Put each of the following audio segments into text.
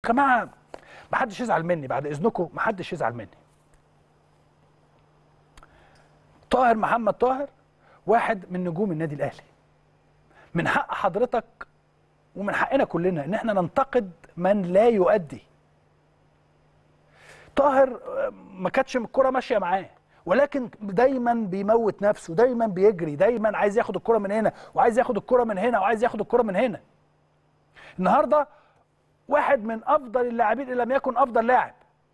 جماعه ما حدش يزعل مني بعد اذنكم ما حدش يزعل مني طاهر محمد طاهر واحد من نجوم النادي الاهلي من حق حضرتك ومن حقنا كلنا ان احنا ننتقد من لا يؤدي طاهر آه، ما كانتش الكره ماشيه معاه ولكن دايما بيموت نفسه دايما بيجري دايما عايز ياخد الكره من هنا وعايز ياخد الكره من هنا وعايز ياخد الكره من هنا النهارده واحد من افضل اللاعبين ان لم يكن افضل لاعب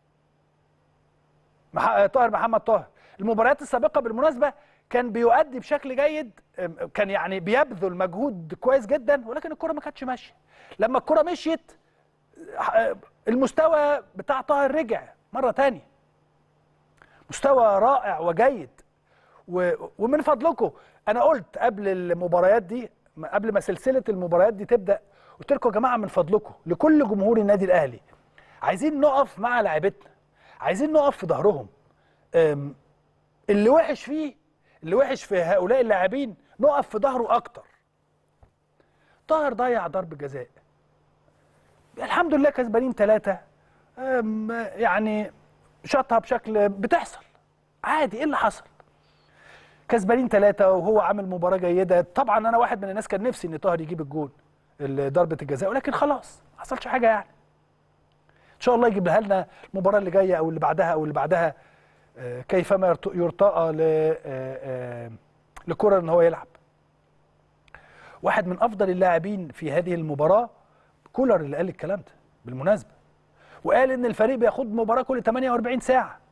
مح- طاهر محمد طاهر المباريات السابقه بالمناسبه كان بيؤدي بشكل جيد أم، كان يعني بيبذل مجهود كويس جدا ولكن الكره ما كانتش ماشيه لما الكره مشيت ح- المستوى بتاع طاهر رجع مره تانية مستوى رائع وجيد و... ومن فضلكم انا قلت قبل المباريات دي قبل ما سلسله المباريات دي تبدا قلت لكم يا جماعه من فضلكم لكل جمهور النادي الاهلي عايزين نقف مع لاعيبتنا عايزين نقف في ظهرهم أم، اللي وحش فيه اللي وحش في هؤلاء اللاعبين نقف في ظهره اكتر طاهر ضيع ضرب جزاء الحمد لله كسبانين ثلاثة يعني شاطها بشكل بتحصل عادي ايه اللي حصل كسبانين ثلاثة وهو عامل مباراة جيدة طبعا انا واحد من الناس كان نفسي ان طاهر يجيب الجول ال- ضربة الجزاء ولكن خلاص ما حصلش حاجة يعني ان شاء الله يجيبها لنا المباراة اللي جاية او اللي بعدها او اللي بعدها آه، كيفما يرت- يرتقى ل آه، آه، لكرة ان هو يلعب واحد من افضل اللاعبين في هذه المباراة كولر اللي قال الكلام ده بالمناسبة وقال ان الفريق بياخد مباراة كل 48 ساعة